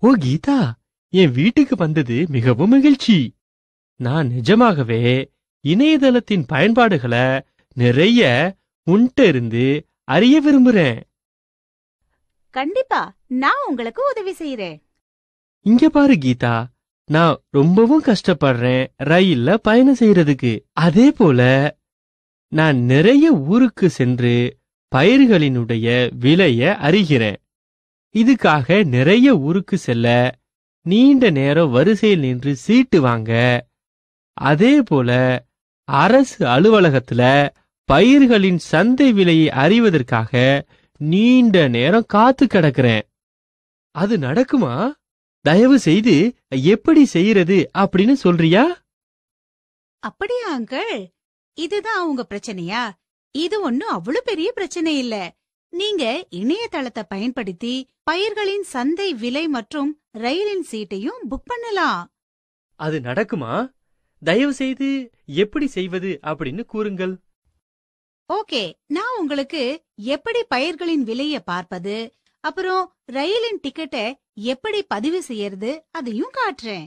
ஓ கீதா என் வீட்டுக்கு வந்தது மிகவும் மகிழ்ச்சி நான் நிஜமாகவே இணையதளத்தின் பயன்பாடுகளை நிறைய உன்கிட்ட இருந்து அறிய விரும்புறேன் கண்டிப்பா நான் உங்களுக்கு உதவி செய்யறேன் இங்க பாரு கீதா நான் ரொம்பவும் கஷ்டப்படுறேன் ரயில்ல பயணம் செய்யறதுக்கு அதே போல நான் நிறைய ஊருக்கு சென்று பயிர்களினுடைய விலைய அறிகிறேன் இதுக்காக நிறைய ஊருக்கு செல்ல நீண்ட நேரம் வரிசையில் நின்று சீட்டு வாங்க அதே போல அரசு அலுவலகத்துல பயிர்களின் சந்தை விலையை அறிவதற்காக நீண்ட நேரம் காத்து கிடக்கிறேன் அது நடக்குமா தயவு செய்து எப்படி செய்யறது அப்படின்னு சொல்றியா அப்படியா அங்கிள் இதுதான் உங்க பிரச்சனையா இது ஒண்ணும் அவ்வளவு பெரிய பிரச்சனை இல்ல நீங்க இணையதளத்தை பயன்படுத்தி பயிர்களின் சந்தை விலை மற்றும் ரயிலின் சீட்டையும் புக் பண்ணலாம் அது நடக்குமா தயவு செய்து எப்படி செய்வது அப்படின்னு கூறுங்கள் ஓகே நான் உங்களுக்கு எப்படி பயிர்களின் விலைய பார்ப்பது அப்புறம் ரயிலின் டிக்கெட்டை எப்படி பதிவு செய்யறது அதையும் காட்டுறேன்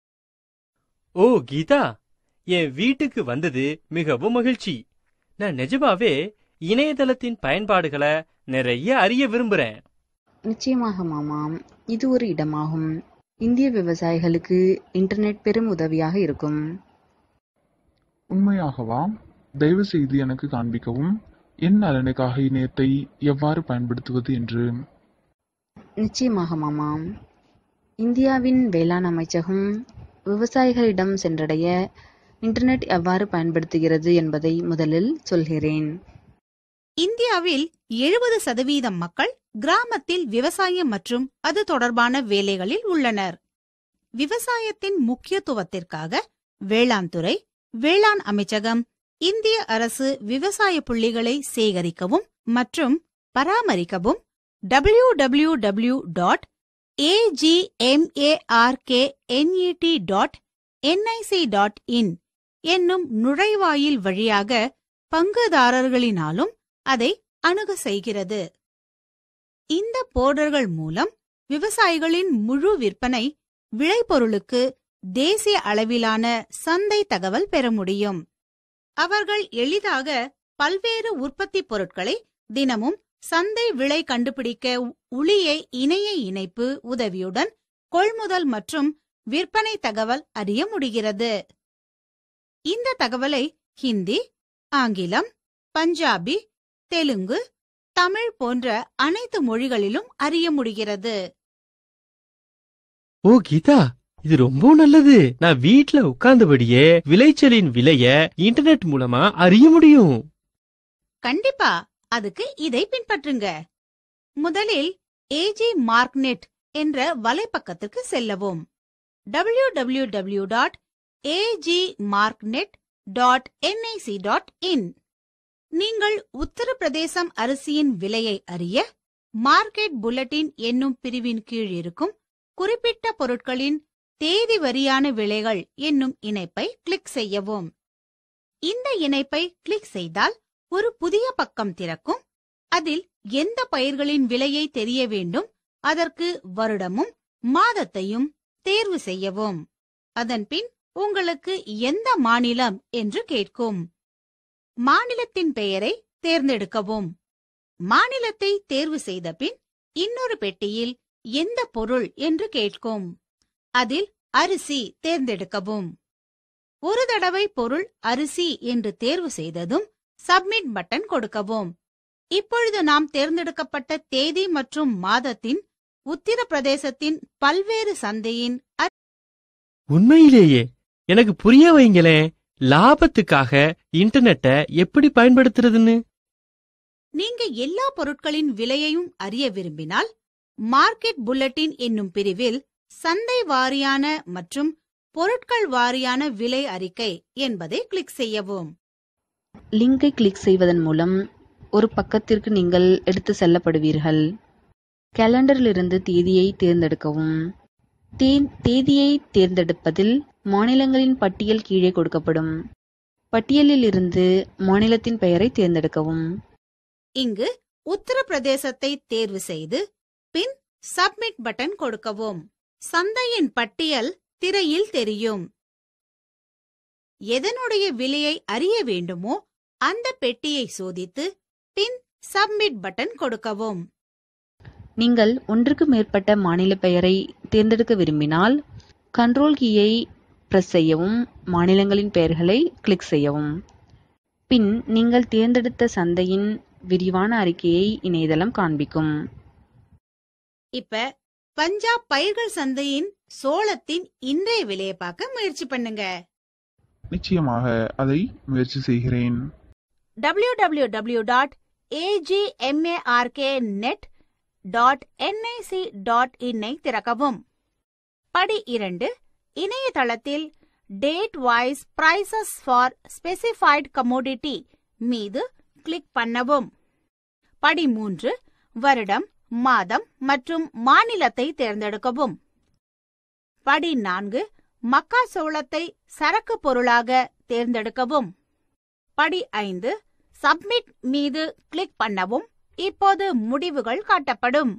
ஓ கீதா என் வீட்டுக்கு வந்தது மிகவும் மகிழ்ச்சி நான் நிஜமாவே இணையதளத்தின் பயன்பாடுகளை நிறைய அறிய விரும்புறேன் நிச்சயமாக மாமாம் இது ஒரு இடமாகும் இந்திய விவசாயிகளுக்கு இன்டர்நெட் பெரும் உதவியாக இருக்கும் உண்மையாகவா தயவு செய்து எனக்கு காண்பிக்கவும் என் நலனுக்காக இணையத்தை எவ்வாறு பயன்படுத்துவது என்று நிச்சயமாக மாமாம் இந்தியாவின் வேளாண் அமைச்சகம் விவசாயிகளிடம் சென்றடைய இன்டர்நெட் எவ்வாறு பயன்படுத்துகிறது என்பதை முதலில் சொல்கிறேன் இந்தியாவில் எழுபது சதவீதம் மக்கள் கிராமத்தில் விவசாயம் மற்றும் அது தொடர்பான வேலைகளில் உள்ளனர் விவசாயத்தின் முக்கியத்துவத்திற்காக வேளாண் துறை வேளாண் அமைச்சகம் இந்திய அரசு விவசாய புள்ளிகளை சேகரிக்கவும் மற்றும் பராமரிக்கவும் W W W dot AGMARKNET dot NIC dot in என்னும் நுழைவாயில் வழியாக பங்குதாரர்களினாலும் அதை அணுக செய்கிறது இந்த போர்டர்கள் மூலம் விவசாயிகளின் முழு விற்பனை விளைபொருளுக்கு தேசிய அளவிலான சந்தை தகவல் பெற முடியும் அவர்கள் எளிதாக பல்வேறு உற்பத்தி பொருட்களை தினமும் சந்தை விலை கண்டுபிடிக்க உளியை இணைய இணைப்பு உதவியுடன் கொள்முதல் மற்றும் விற்பனை தகவல் அறிய முடிகிறது இந்த தகவலை ஹிந்தி ஆங்கிலம் பஞ்சாபி தெலுங்கு தமிழ் போன்ற அனைத்து மொழிகளிலும் அறிய முடிகிறது ஓ கீதா இது ரொம்ப நல்லது நான் வீட்ல உட்கார்ந்தபடியே விளைச்சலின் விலைய இன்டர்நெட் மூலமா அறிய முடியும் கண்டிப்பா அதுக்கு இதை பின்பற்றுங்க முதலில் ஏஜி மார்க்நெட் என்ற வலைப்பக்கத்திற்கு செல்லவும் W W W dot AG Marknet dot NIC dot in நீங்கள் உத்தரப்பிரதேசம் அரிசியின் விலையை அறிய மார்க்கெட் புல்லட்டின் என்னும் பிரிவின் கீழ் இருக்கும் குறிப்பிட்ட பொருட்களின் தேதி வரியான விலைகள் என்னும் இணைப்பை கிளிக் செய்யவும் இந்த இணைப்பை கிளிக் செய்தால் ஒரு புதிய பக்கம் திறக்கும் அதில் எந்த பயிர்களின் விலையை தெரிய வேண்டும் அதற்கு வருடமும் மாதத்தையும் தேர்வு செய்யவும் அதன்பின் உங்களுக்கு எந்த மாநிலம் என்று கேட்கும் மாநிலத்தின் பெயரை தேர்ந்தெடுக்கவும் மாநிலத்தை தேர்வு செய்த பின் இன்னொரு பெட்டியில் எந்த பொருள் என்று கேட்கும் அதில் அரிசி தேர்ந்தெடுக்கவும் ஒரு தடவை பொருள் அரிசி என்று தேர்வு செய்ததும் சப்மிட் பட்டன் கொடுக்கவும் இப்பொழுது நாம் தேர்ந்தெடுக்கப்பட்ட தேதி மற்றும் மாதத்தின் உத்தரப்பிரதேசத்தின் பல்வேறு சந்தையின் அ- உண்மையிலேயே எனக்கு புரிய வைங்களேன் லாபத்துக்காக இன்டர்நெட்டை எப்படி பயன்படுத்துறதுன்னு நீங்க எல்லா பொருட்களின் விலையையும் அறிய விரும்பினால் மார்க்கெட் புல்லட்டின் என்னும் பிரிவில் சந்தை வாரியான மற்றும் பொருட்கள் வாரியான விலை அறிக்கை என்பதை கிளிக் செய்யவும் லிங்கை கிளிக் செய்வதன் மூலம் ஒரு பக்கத்திற்கு நீங்கள் எடுத்து செல்லப்படுவீர்கள் கேலண்டரிலிருந்து தேதியை தேர்ந்தெடுக்கவும் தே- தேதியை தேர்ந்தெடுப்பதில் மாநிலங்களின் பட்டியல் கீழே கொடுக்கப்படும் பட்டியலில் இருந்து மாநிலத்தின் பெயரை தேர்ந்தெடுக்கவும் இங்கு உத்தரப்பிரதேசத்தை தேர்வு செய்து பின் சப்மிட் பட்டன் கொடுக்கவும் சந்தையின் பட்டியல் திரையில் தெரியும் எதனுடைய விலையை அறிய வேண்டுமோ அந்த பெட்டியை சோதித்து பின் சப்மிட் பட்டன் கொடுக்கவும் நீங்கள் ஒன்றுக்கு மேற்பட்ட மாநில பெயரை தேர்ந்தெடுக்க விரும்பினால் கண்ட்ரோல் கீயை பிரஸ் செய்யவும் மாநிலங்களின் பெயர்களை கிளிக் செய்யவும் பின் நீங்கள் தேர்ந்தெடுத்த சந்தையின் விரிவான அறிக்கையை இணையதளம் காண்பிக்கும் இப்ப பஞ்சாப் பயிர்கள் சந்தையின் சோளத்தின் இன்றைய விலையை பார்க்க முயற்சி பண்ணுங்க நிச்சயமாக அதை முயற்சி செய்கிறேன் www.agmarknet.nic.in ஐ திறக்கவும் படி இரண்டு இணையதளத்தில் date wise prices for specified commodity மீது கிளிக் பண்ணவும் படி மூன்று வருடம் மாதம் மற்றும் மாநிலத்தை தேர்ந்தெடுக்கவும் படி நான்கு மக்காசோளத்தை சரக்கு பொருளாக தேர்ந்தெடுக்கவும் படி ஐந்து சப்மிட் மீது கிளிக் பண்ணவும் இப்போது முடிவுகள் காட்டப்படும்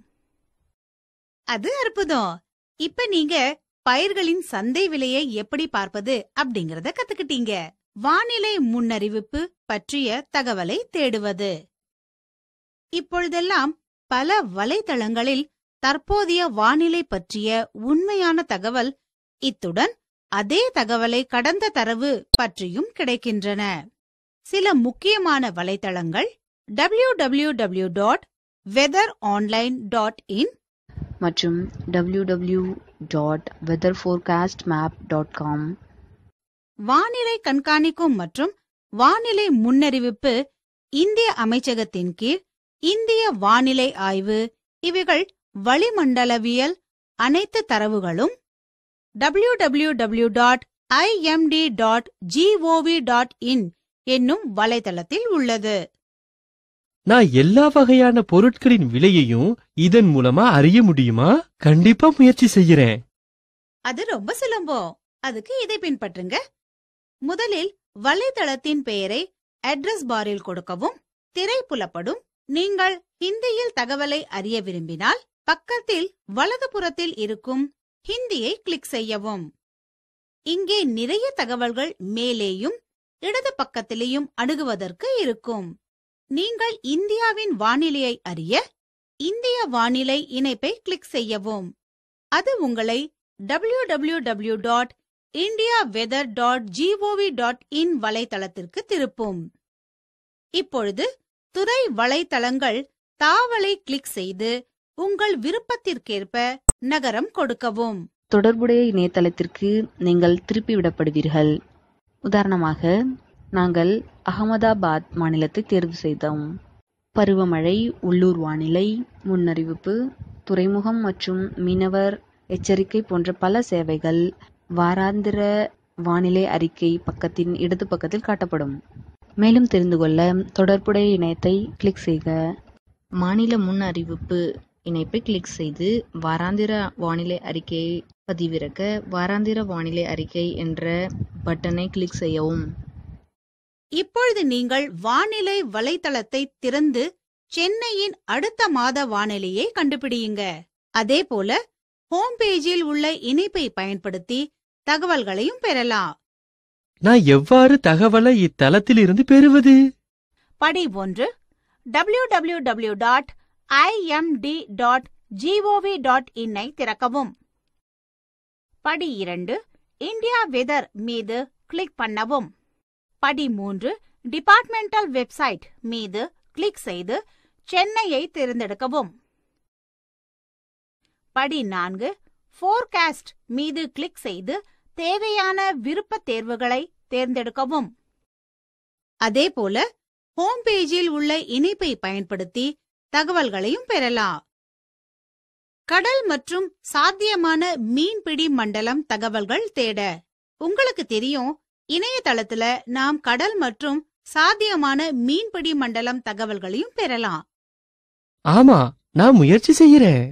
அது அற்புதம் இப்ப நீங்க பயிர்களின் சந்தை விலையை எப்படி பார்ப்பது அப்படிங்கறத கத்துக்கிட்டீங்க வானிலை முன்னறிவிப்பு பற்றிய தகவலை தேடுவது இப்பொழுதெல்லாம் பல வலைதளங்களில் தற்போதைய வானிலை பற்றிய உண்மையான தகவல் இத்துடன் அதே தகவலை கடந்த தரவு பற்றியும் கிடைக்கின்றன சில முக்கியமான வலைதளங்கள் www.weatheronline.in dot weather online dot in மற்றும் W W dot weather forecast map dot com வானிலை கண்காணிக்கும் மற்றும் வானிலை முன்னறிவிப்பு இந்திய அமைச்சகத்தின் கீழ் இந்திய வானிலை ஆய்வு இவைகள் வளிமண்டலவியல் அனைத்து தரவுகளும் www.imd.gov.in dot dot GOV dot in என்னும் வலைதளத்தில் உள்ளது நான் எல்லா வகையான பொருட்களின் விலையையும் இதன் மூலமா அறிய முடியுமா கண்டிப்பா முயற்சி செய்யறேன் அது ரொம்ப சுலபம் அதுக்கு இதை பின்பற்றுங்க முதலில் வலைதளத்தின் பெயரை அட்ரஸ் பாரில் கொடுக்கவும் திரை புலப்படும் நீங்கள் ஹிந்தியில் தகவலை அறிய விரும்பினால் பக்கத்தில் வலதுபுறத்தில் இருக்கும் ஹிந்தியை கிளிக் செய்யவும் இங்கே நிறைய தகவல்கள் மேலேயும் இடது பக்கத்திலேயும் அணுகுவதற்கு இருக்கும் நீங்கள் இந்தியாவின் வானிலையை அறிய இந்திய வானிலை இணைப்பை கிளிக் செய்யவும் அது உங்களை www.indiaweather.gov.in dot India weather dot GOV dot in வலைத்தளத்திற்கு திருப்பும் இப்பொழுது துறை வலைத்தளங்கள் தாவலை கிளிக் செய்து உங்கள் விருப்பத்திற்கேற்ப நகரம் கொடுக்கவும் தொடர்புடைய இணையதளத்திற்கு நீங்கள் திருப்பிவிடப்படுவீர்கள் உதாரணமாக நாங்கள் அகமதாபாத் மாநிலத்தை தேர்வு செய்தோம் பருவமழை உள்ளூர் வானிலை முன்னறிவிப்பு துறைமுகம் மற்றும் மீனவர் எச்சரிக்கை போன்ற பல சேவைகள் வாராந்திர வானிலை அறிக்கை பக்கத்தின் இடது பக்கத்தில் காட்டப்படும் மேலும் தெரிந்து கொள்ள தொடர்புடைய இணையத்தை கிளிக் செய்க மாநில முன் அறிவிப்பு இணைப்பை கிளிக் செய்து வாராந்திர வானிலை அறிக்கையை பதிவிறக்க வாராந்திர வானிலை அறிக்கை என்ற பட்டனை கிளிக் செய்யவும் இப்பொழுது நீங்கள் வானிலை வலைத்தளத்தை திறந்து சென்னையின் அடுத்த மாத வானிலையை கண்டுபிடியுங்க அதேபோல ஹோம் பேஜில் உள்ள இணைப்பை பயன்படுத்தி தகவல்களையும் பெறலாம் நான் எவ்வாறு தகவலை இத்தலத்தில் இருந்து பெறுவது படி ஒன்று www.imd.gov.in dot dot GOV dot I திறக்கவும் படி இரண்டு இந்தியா வெதர் மீது கிளிக் பண்ணவும் படி மூன்று டிபார்ட்மெண்டல் வெப்சைட் மீது கிளிக் செய்து சென்னையை தேர்ந்தெடுக்கவும் படி நான்கு ஃபோர்காஸ்ட் மீது கிளிக் செய்து தேவையான விருப்ப தேர்வுகளை தேர்ந்தெடுக்கவும் அதேபோல ஹோம் பேஜில் உள்ள இணைப்பை பயன்படுத்தி தகவல்களையும் பெறலாம் கடல் மற்றும் சாத்தியமான மீன்பிடி மண்டலம் தகவல்கள் தேட உங்களுக்கு தெரியும் இணையதளத்துல நாம் கடல் மற்றும் சாத்தியமான மீன்பிடி மண்டலம் தகவல்களையும் பெறலாம் ஆமா நான் முயற்சி செய்யறேன்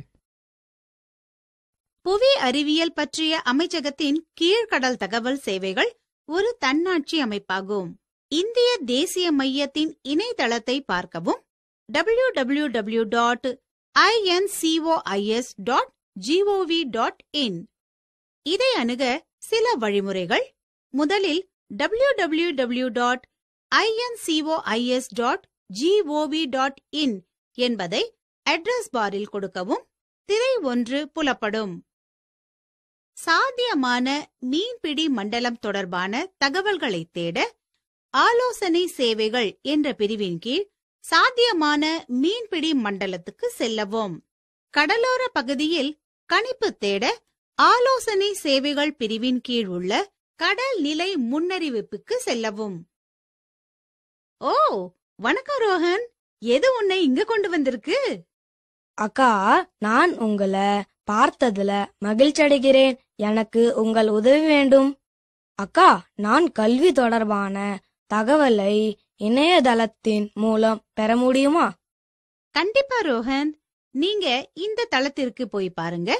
புவி அறிவியல் பற்றிய அமைச்சகத்தின் கீழ்கடல் தகவல் சேவைகள் ஒரு தன்னாட்சி அமைப்பாகும் இந்திய தேசிய மையத்தின் இணையதளத்தை பார்க்கவும் www.incois.gov.in டாட் ஜிஓவி டாட் இன் இதை அணுக சில வழிமுறைகள் முதலில் www dot INCOIS dot GOV dot in என்பதை அட்ரஸ் பாரில் கொடுக்கவும் திரை ஒன்று புலப்படும் சாத்தியமான மீன்பிடி மண்டலம் தொடர்பான தகவல்களை தேட ஆலோசனை சேவைகள் என்ற பிரிவின் கீழ் சாத்தியமான மீன்பிடி மண்டலத்துக்கு செல்லவும் கடலோர பகுதியில் கணிப்பு தேட ஆலோசனை சேவைகள் பிரிவின் கீழ் உள்ள கடல் நிலை முன்னறிவிப்புக்கு செல்லவும் ஓ வணக்கம் ரோஹன் எது உன்னை இங்க கொண்டு வந்திருக்கு அக்கா நான் உங்களை பார்த்ததுல மகிழ்ச்சி அடைகிறேன் எனக்கு உங்கள் உதவி வேண்டும் அக்கா நான் கல்வி தொடர்பான தகவலை இணையதளத்தின் மூலம் பெற முடியுமா கண்டிப்பா ரோஹன் நீங்க இந்த தளத்திற்கு போய் பாருங்க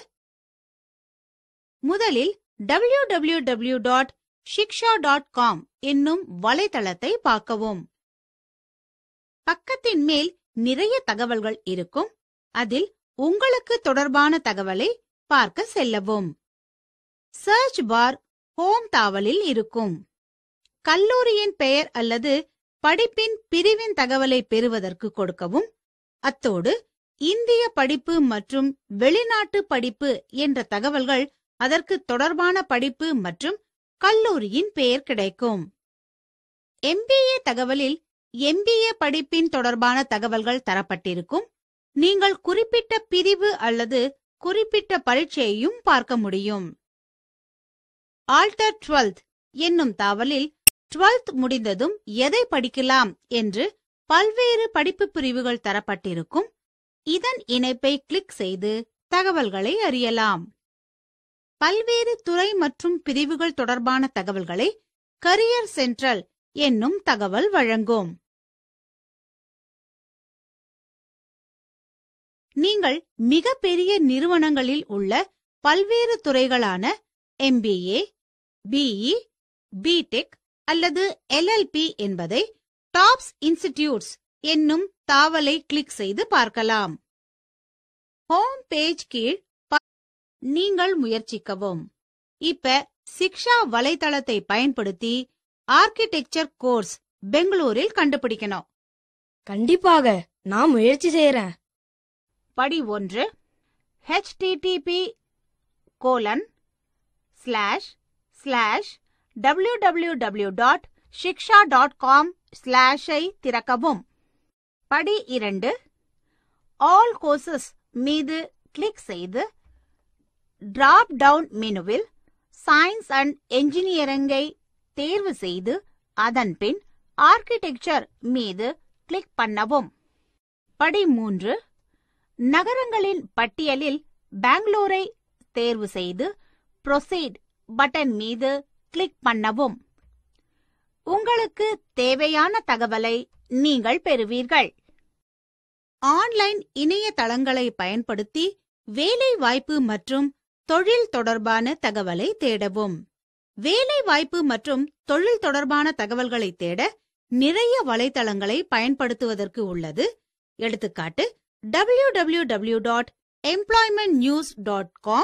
முதலில் www dot Shiksha dot com என்னும் வலைத்தளத்தை பார்க்கவும் பக்கத்தின் மேல் நிறைய தகவல்கள் இருக்கும் அதில் உங்களுக்கு தொடர்பான தகவலை பார்க்க செல்லவும் சர்ச் பார் ஹோம் தாவலில் இருக்கும் கல்லூரியின் பெயர் அல்லது படிப்பின் பிரிவின் தகவலை பெறுவதற்கு கொடுக்கவும் அத்தோடு இந்திய படிப்பு மற்றும் வெளிநாட்டு படிப்பு என்ற தகவல்கள் அதற்கு தொடர்பான படிப்பு மற்றும் கல்லூரியின் பெயர் கிடைக்கும் எம்பிஏ தகவலில் எம்பிஏ படிப்பின் தொடர்பான தகவல்கள் தரப்பட்டிருக்கும் நீங்கள் குறிப்பிட்ட பிரிவு அல்லது குறிப்பிட்ட பரீட்சையையும் பார்க்க முடியும் ஆல்டர் 12th என்னும் தாவலில் 12th முடிந்ததும் எதை படிக்கலாம் என்று பல்வேறு படிப்பு பிரிவுகள் தரப்பட்டிருக்கும் இதன் இணைப்பை கிளிக் செய்து தகவல்களை அறியலாம் பல்வேறு துறை மற்றும் பிரிவுகள் தொடர்பான தகவல்களை கரியர் சென்ட்ரல் என்னும் தகவல் வழங்கும் நீங்கள் மிகப்பெரிய நிறுவனங்களில் உள்ள பல்வேறு துறைகளான எம்பிஏ பிஇ பிடெக் அல்லது எல்எல்பி என்பதை டாப்ஸ் இன்ஸ்டிடியூட்ஸ் என்னும் தாவலை கிளிக் செய்து பார்க்கலாம் ஹோம் பேஜ் கீழ் ப- நீங்கள் முயற்சிக்கவும் இப்ப சிக்ஷா வலைத்தளத்தை பயன்படுத்தி ஆர்கிடெக்சர் கோர்ஸ் பெங்களூரில் கண்டுபிடிக்கணும் கண்டிப்பாக நான் முயற்சி செய்யறேன் படி ஒன்று http colon slash slash W W W dot Shiksha dot com ஸ்லாஷை திறக்கவும் படி இரண்டு ஆல் கோர்சஸ் மீது கிளிக் செய்து டிராப் டவுன் மெனுவில் சயின்ஸ் அண்ட் என்ஜினியரிங்கை தேர்வு செய்து அதன் பின் ஆர்கிடெக்சர் மீது கிளிக் பண்ணவும் படி மூன்று நகரங்களின் பட்டியலில் பெங்களூரை தேர்வு செய்து ப்ரொசீட் பட்டன் மீது கிளிக் பண்ணவும் உங்களுக்கு தேவையான தகவலை நீங்கள் பெறுவீர்கள் ஆன்லைன் இணையதளங்களை பயன்படுத்தி வேலை வாய்ப்பு மற்றும் தொழில் தொடர்பான தகவலை தேடவும் வேலை வாய்ப்பு மற்றும் தொழில் தொடர்பான தகவல்களை தேட நிறைய வலைத்தளங்களை பயன்படுத்துவதற்கு உள்ளது எடுத்துக்காட்டு www dot employment news dot com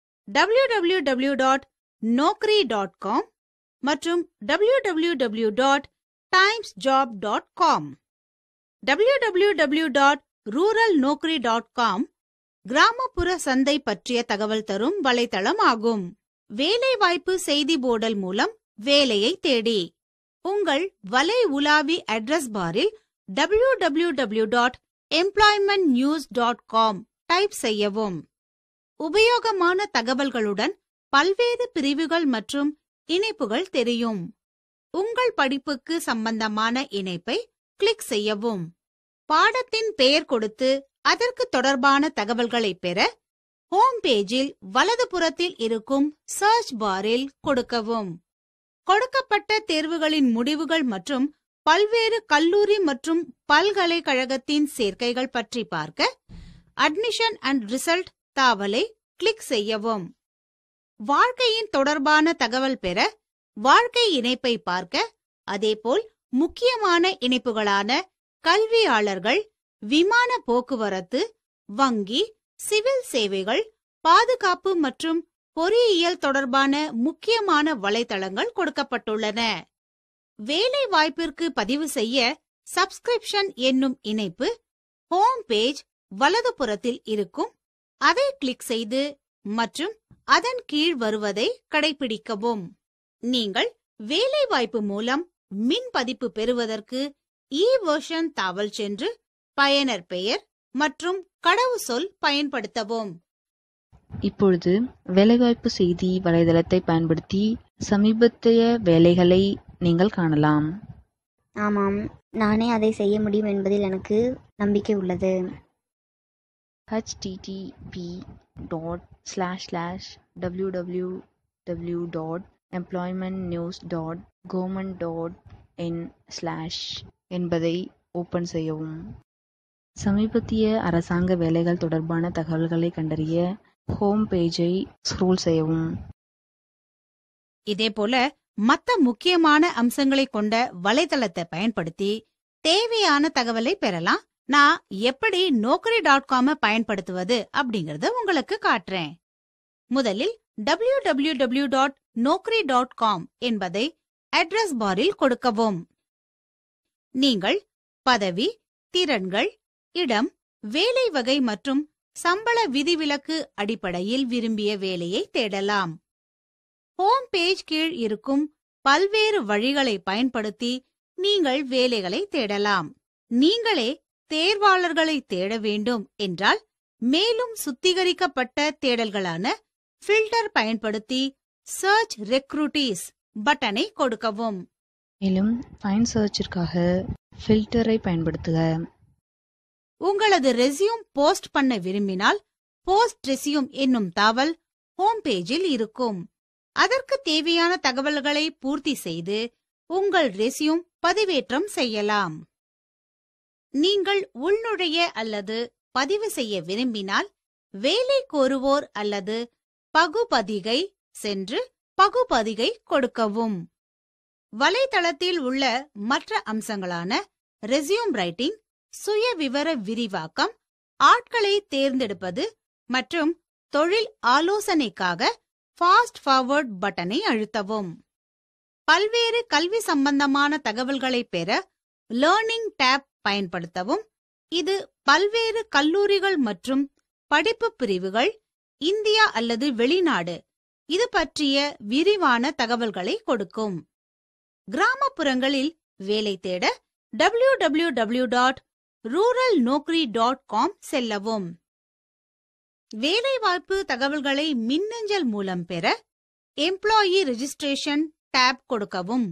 www dot Naukri dot com மற்றும் www dot times job dot com www dot rural Naukri dot com கிராமப்புற சந்தை பற்றிய தகவல் தரும் வலைத்தளம் ஆகும் வேலைவாய்ப்பு செய்தி போர்டல் மூலம் வேலையை தேடி உங்கள் வலை உலாவி அட்ரஸ் பாரில் www dot employment news dot com type செய்யவும் உபயோகமான தகவல்களுடன் பல்வேறு பிரிவுகள் மற்றும் இணைப்புகள் தெரியும் உங்கள் படிப்புக்கு சம்பந்தமான இணைப்பை கிளிக் செய்யவும் பாடத்தின் பெயர் கொடுத்து அதற்கு தொடர்பான தகவல்களை பெற ஹோம் பேஜில் வலதுபுறத்தில் இருக்கும் சர்ச் பாரில் கொடுக்கவும் கொடுக்கப்பட்ட தேர்வுகளின் முடிவுகள் மற்றும் பல்வேறு கல்லூரி மற்றும் பல்கலைக்கழகத்தின் சேர்க்கைகள் பற்றி பார்க்க அட்மிஷன் அண்ட் ரிசல்ட் தாவலை கிளிக் செய்யவும் வாழ்க்கையின் தொடர்பான தகவல் பெற வாழ்க்கை இணைப்பை பார்க்க அதேபோல் முக்கியமான இணைப்புகளான கல்வியாளர்கள் விமான போக்குவரத்து வங்கி சிவில் சேவைகள் பாதுகாப்பு மற்றும் பொறியியல் தொடர்பான முக்கியமான வலைத்தளங்கள் கொடுக்கப்பட்டுள்ளன வேலை வாய்ப்பிற்கு பதிவு செய்ய சப்ஸ்கிரிப்ஷன் என்னும் இணைப்பு ஹோம் பேஜ் வலதுபுறத்தில் இருக்கும் அதை கிளிக் செய்து மற்றும் அதன் கீழ் வருவதை கடைபிடிக்கவும் நீங்கள் வேலை வாய்ப்பு மூலம் மின் பதிப்பு பெறுவதற்கு இ வெர்ஷன் தாவல் சென்று பயனர் பெயர் மற்றும் கடவுச்சொல் பயன்படுத்தவும் இப்பொழுது வேலைவாய்ப்பு செய்தி வலைதளத்தை பயன்படுத்தி சமீபத்திய வேலைகளை நீங்கள் காணலாம் ஆமாம் நானே அதை செய்ய முடியும் என்பதில் எனக்கு நம்பிக்கை உள்ளது http dot slash slash W W W dot employment news dot government dot in slash என்பதை ஓப்பன் செய்யவும் சமீபத்திய அரசாங்க வேலைகள் தொடர்பான தகவல்களை கண்டறிய ஹோம் பேஜை ஸ்க்ரோல் செய்யவும் இதேபோல மத்த முக்கியமான அம்சங்களை கொண்ட வலைதளத்தை பயன்படுத்தி தேவையான தகவலை பெறலாம் நான் எப்படி நோக்கரி டாட் காம பயன்படுத்துவது அப்படிங்கறத உங்களுக்கு காட்டுறேன் முதலில் W W W dot Naukri dot com என்பதை அட்ரஸ் பாரில் கொடுக்கவும் நீங்கள் பதவி திறன்கள் இடம் வேலை வகை மற்றும் சம்பள விதிவிலக்கு அடிப்படையில் விரும்பிய வேலையை தேடலாம் ஹோம் பேஜ் கீழ் இருக்கும் பல்வேறு வழிகளை பயன்படுத்தி நீங்கள் வேலைகளை தேடலாம் நீங்களே தேர்வாளர்களை தேட வேண்டும் என்றால் மேலும் சுத்திகரிக்கப்பட்ட தேடல்களான ஃபில்டர் பயன்படுத்தி சர்ச் ரெக்ரூட்டீஸ் பட்டனை கொடுக்கவும் மேலும் ஃபைன் சர்ச்சிற்காக ஃபில்டரை பயன்படுத்துக உங்களது ரெஸ்யூம் போஸ்ட் பண்ண விரும்பினால் போஸ்ட் ரெஸ்யூம் என்னும் தாவல் ஹோம் பேஜில் இருக்கும் அதற்கு தேவையான தகவல்களை பூர்த்தி செய்து உங்கள் ரெஸ்யூம் பதிவேற்றம் செய்யலாம் நீங்கள் உள்நுழைய அல்லது பதிவு செய்ய விரும்பினால் வேலை கோருவோர் அல்லது பகுபதிகை சென்று பகுபதிகை கொடுக்கவும் வலைத்தளத்தில் உள்ள மற்ற அம்சங்களான ரெஸ்யூம் ரைட்டிங் சுய விவர விரிவாக்கம் ஆட்களை தேர்ந்தெடுப்பது மற்றும் தொழில் ஆலோசனைக்காக ஃபாஸ்ட் ஃபார்வர்ட் பட்டனை அழுத்தவும் பல்வேறு கல்வி சம்பந்தமான தகவல்களை பெற லேர்னிங் டேப் பயன்படுத்தவும் இது பல்வேறு கல்லூரிகள் மற்றும் படிப்பு பிரிவுகள் இந்தியா அல்லது வெளிநாடு இது பற்றிய விரிவான தகவல்களை கொடுக்கும் கிராமப்புறங்களில் வேலை தேட W W W dot rural Naukri dot com செல்லவும் வேலைவாய்ப்பு தகவல்களை மின்னஞ்சல் மூலம் பெற எம்ப்ளாயி ரெஜிஸ்ட்ரேஷன் டேப் கொடுக்கவும்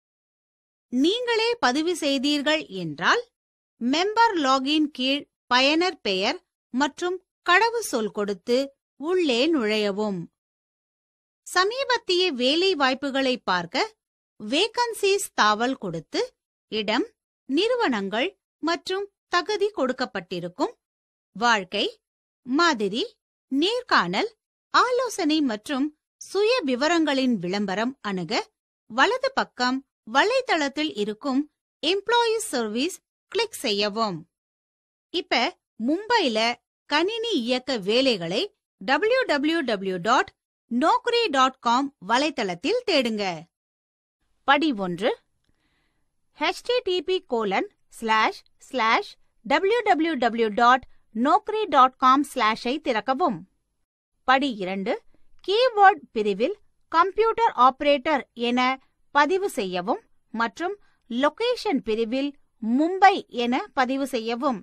நீங்களே பதிவு செய்தீர்கள் என்றால் மெம்பர் லாகின் கீழ் பயனர் பெயர் மற்றும் கடவுச்சொல் கொடுத்து உள்ளே நுழையவும் சமீபத்திய வேலை வாய்ப்புகளை பார்க்க வேகன்சிஸ் தாவல் கொடுத்து இடம் நிறுவனங்கள் மற்றும் தகுதி கொடுக்கப்பட்டிருக்கும் வாழ்க்கை மாதிரி நேர்காணல் ஆலோசனை மற்றும் சுய விவரங்களின் விளம்பரம் அணுக வலது பக்கம் வலைத்தளத்தில் இருக்கும் எம்ப்ளாயீஸ் சர்வீஸ் கிளிக் செய்யவும் இப்ப மும்பைல கணினி இயக்க வேலைகளை W W W dot Naukri dot com வலைத்தளத்தில் தேடுங்க படி ஒன்று http colon slash slash W W W dot Naukri dot com ஸ்லாஷை திறக்கவும் படி இரண்டு கீவேர்ட் பிரிவில் கம்ப்யூட்டர் ஆபரேட்டர் என பதிவு செய்யவும் மற்றும் லொகேஷன் பிரிவில் மும்பை என பதிவு செய்யவும்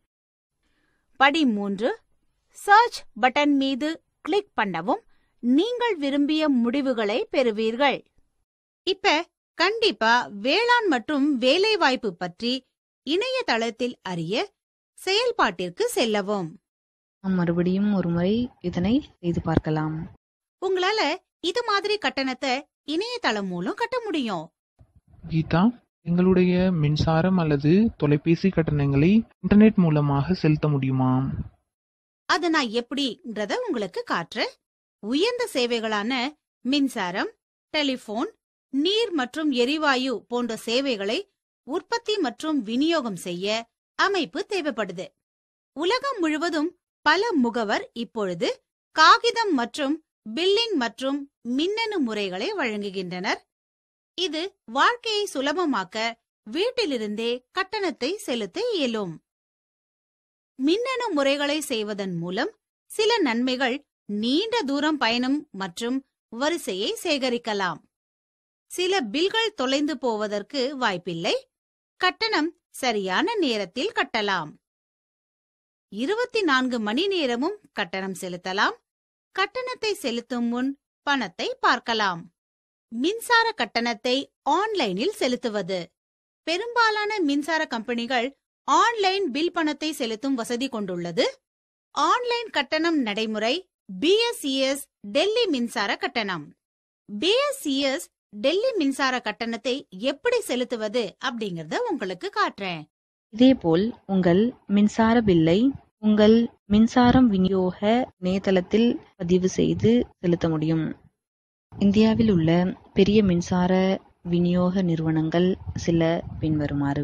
படி மூன்று சர்ச் பட்டன் மீது கிளிக் பண்ணவும் நீங்கள் விரும்பிய முடிவுகளை பெறுவீர்கள் இப்ப கண்டிப்பா வேளாண் மற்றும் வேலைவாய்ப்பு பற்றி இணையதளத்தில் அறிய செயல்பாட்டிற்கு செல்லவும் நாம் மறுபடியும் ஒரு முறை இதனை செய்து பார்க்கலாம் உங்களால இது மாதிரி கட்டணத்தை இணையதளம் மூலம் கட்ட முடியும் கீதா எங்களுடைய மின்சாரம் அல்லது தொலைபேசி கட்டணங்களை இன்டர்நெட் மூலமாக செலுத்த முடியுமா அது நான் எப்படின்றத உங்களுக்கு காட்டுறேன் உயர்ந்த சேவைகளான மின்சாரம் டெலிபோன் நீர் மற்றும் எரிவாயு போன்ற சேவைகளை உற்பத்தி மற்றும் விநியோகம் செய்ய அமைப்பு தேவைப்படுது உலகம் முழுவதும் பல முகவர் இப்பொழுது காகிதம் மற்றும் பில்லிங் மற்றும் மின்னணு முறைகளை வழங்குகின்றனர் இது வாழ்க்கையை சுலபமாக்க வீட்டிலிருந்தே கட்டணத்தை செலுத்த இயலும் மின்னணு முறைகளை செய்வதன் மூலம் சில நன்மைகள் நீண்ட தூரம் பயணம் மற்றும் வரிசையை சேகரிக்கலாம் சில பில்கள் தொலைந்து போவதற்கு வாய்ப்பில்லை கட்டணம் சரியான நேரத்தில் கட்டலாம் இருபத்தி நான்கு மணி நேரமும் கட்டணம் செலுத்தலாம் கட்டணத்தை செலுத்தும் முன் பணத்தை பார்க்கலாம் மின்சார கட்டணத்தை ஆன்லைனில் செலுத்துவது பெரும்பாலான மின்சார கம்பெனிகள் ஆன்லைன் பில் பணத்தை செலுத்தும் வசதி கொண்டுள்ளது ஆன்லைன் கட்டணம் நடைமுறை பிஎஸ்இஎஸ் டெல்லி மின்சார கட்டணம் பிஎஸ்இஎஸ் டெல்லி மின்சார கட்டணத்தை எப்படி செலுத்துவது அப்படிங்கறத உங்களுக்கு காட்டுறேன் இதேபோல் உங்கள் மின்சார பில்லை உங்கள் மின்சாரம் விநியோக இணையதளத்தில் பதிவு செய்து செலுத்த முடியும் இந்தியாவில் உள்ள பெரிய மின்சார விநியோக நிறுவனங்கள் சில பின்வருமாறு